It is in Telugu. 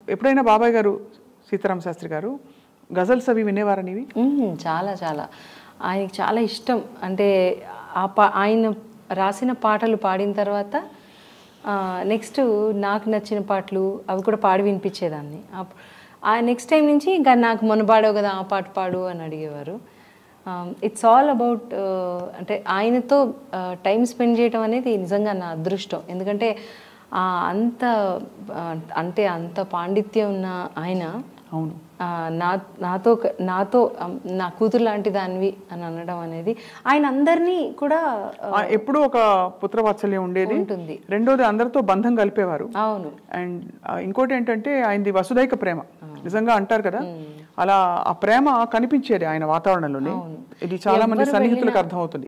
ఎప్పుడైనా బాబాయ్ గారు సీతారామ శాస్త్రి గారు గజల్స్ అవి వినేవారా నీవి మ్మ్, చాలా చాలా ఆయనకి చాలా ఇష్టం అంటే ఆ పా ఆయన రాసిన పాటలు పాడిన తర్వాత నెక్స్ట్ నాకు నచ్చిన పాటలు అవి కూడా పాడి వినిపించేదాన్ని అప్- ఆ నెక్స్ట్ టైం నుంచి ఇంకా నాకు మొన్న పాడావు కదా ఆ పాట పాడు అని అడిగేవారు ఇట్స్ ఆల్ అబౌట్ అంటే ఆయనతో టైం స్పెండ్ చేయడం అనేది నిజంగా నా అదృష్టం ఎందుకంటే ఆ, అంత ఆ, అంటే అంత పాండిత్యం ఉన్న ఆయన అవును ఆ, నా నాతో క- నాతో అమ్, నా కూతురు లాంటి దానివి అని అనడం అనేది ఆయన అందరినీ కూడా ఆ, ఆ, ఎప్పుడూ ఒక పుత్రవాత్సల్యం ఉండేది ఉంటుంది రెండోది అందరితో బంధం కలిపేవారు అవును అండ్ ఇంకోటి ఏంటంటే ఆయనది వసుదైక ప్రేమ నిజంగా అంటారు కదా అలా ఆ ప్రేమ కనిపించేది ఆయన వాతావరణంలోనే ఇది చాలా మంది సన్నిహితులకు అర్థమవుతుంది